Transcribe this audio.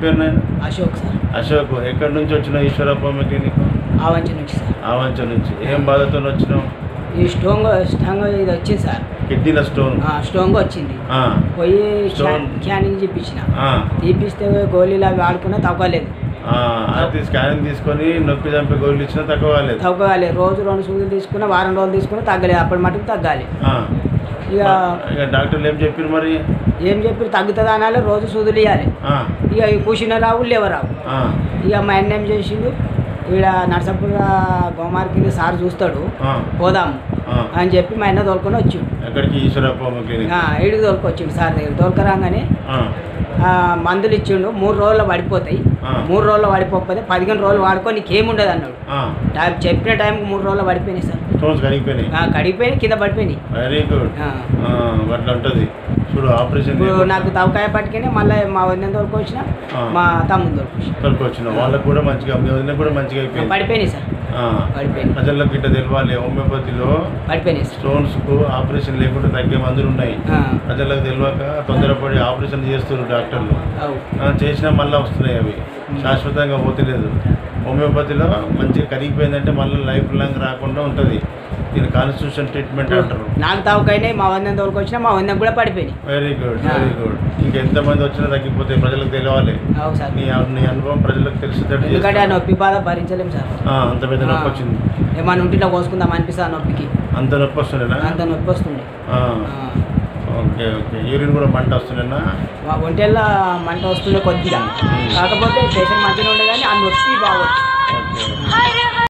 పేరు నాయన అశోక్ సార్ అశోక్ ఎక్కడి నుంచి వచ్చినావు ఈశ్వరప్పమ్మ క్లినిక్ ఆవంచి నుంచి సార్ ఆవంచ నుంచి ఏం బాధతో వచ్చినావు ఈ స్టోంగ్ స్టాంగ్ ఇది వచ్చింది సార్ కిడ్నీల స్టోన్ ఆ, స్టోంగ్ వచ్చింది ఆ, పోయి స్టోన్. క్యానింగ్ చూపించిన ఆ, తీపిస్తే గోళీలు అవి ఆడుకున్నా తగ్గలేదు ఆ, అది స్కానింగ్ తీసుకొని నొప్పి చంపే గోళీలు ఇచ్చినా తక్కువ కాలేదు తగ్గలేదు రోజు రెండు సూదులు తీసుకున్నా వారం రోజులు తీసుకున్నా తగ్గలేదు అప్పటి మటుకు తగ్గాలి ఆ, ఇక ఇక డాక్టర్లు ఏం చెప్పారు మరి ఏం చెప్పి తగ్గుతుంది అనాలి రోజు సూదులు ఇవ్వాలి ఆ, ఇక ఈ కూర్చున్న రావు లేవరావు ఆ, ఇక మా అన్న ఏం చేసిండు ఈడ నరసపుర గోమార్ కింద సార్ చూస్తాడు ఆ, పోదాము ఆ. అని చెప్పి మా అన్న తోలుకొని వచ్చిండు ఎక్కడికి ఈశ్వరప్పమ్మ క్లినిక్ ఆ, ఈడికి తోలుకొచ్చిండు సార్ దగ్గర తోలుకరాగానే ఆ, ఆ, మందులు ఇచ్చిండు మూడు రోజుల్లో పడిపోతాయి ఆ. మూడు రోజుల్లో పడిపోకపోతే పదిహేను రోజులు వాడుకో నీకేముండదు అన్నాడు ఆ, టైం చెప్పిన టైంకి మూడు రోజుల్లో పడిపోయినాయి సార్ స్టోన్స్ కరిగిపోయినాయి ఆ, కడిగిపోయినాయి కింద పడిపోయినాయి వెరీ గుడ్ ఆ. అట్లా ఉంటుంది చూడు ఆపరేషన్ ఇప్పుడు నాకు తవకాయ పట్టుకుని మళ్ళీ మా వదిన తోలుకు వచ్చిన ఆ. మా తమ్ముని తోలుకు వచ్చిన తొలకి వచ్చిన వాళ్ళకు కూడా మంచిగా మీ వదిన కూడా మంచిగా అయిపోయింది పడిపోయినాయి సార్ ఆ, పడిపోయినాయి ప్రజలకు ఇట్లా తెలవాలి హోమియోపతిలో పడిపోయినాయి సార్ స్టోన్స్కు ఆపరేషన్ లేకుండా తగ్గే మందులు ఉన్నాయి ఆ, ప్రజలకు తెలియక తొందరపడి ఆపరేషన్ చేస్తున్నారు డాక్టర్లు అవు ఆ, చేసినా మళ్ళీ వస్తున్నాయి అవి శాశ్వతంగా పోతలేదు హోమియోపతిలో మంచిగా కరిగిపోయిందంటే మళ్ళీ లైఫ్ లాంగ్ రాకుండా ఉంటుంది దీని కాన్స్టిట్యూషన్ ట్రీట్మెంట్ అంటారు నాకు తవకైనాయి మా వదిన తోలుకు వచ్చిన మా వదిన కూడా పడిపోయినాయి వెరీ గుడ్ వెరీ గుడ్ ఇంకెంతమంది వచ్చినా తగ్గిపోతే ప్రజలకు తెలియాలి అవు సార్ నీ నీ అనుభవం ప్రజలకు తెలిసేటట్టు ఎందుకంటే ఆ చేస్తాను. నొప్పి బాధ భరించలేము సార్ ఆ, అంత పెద్ద నొప్పి వచ్చింది ఏమన్నా ఉంటిలో కోసుకుందాం అనిపిస్తుంది ఆ నొప్పికి అంత నొప్పి వస్తుండేనా అంత నొప్పి వస్తుంది ఆ, ఆ, ఓకే ఓకే యూరిన్ కూడా మంట వస్తుండేనా మా ఒంటెల్లో మంట వస్తుండే కొద్దిగా కాకపోతే పేషెంట్ మంచిగా ఉండే కానీ ఆ నొప్పి బాగొచ్చు ఓకే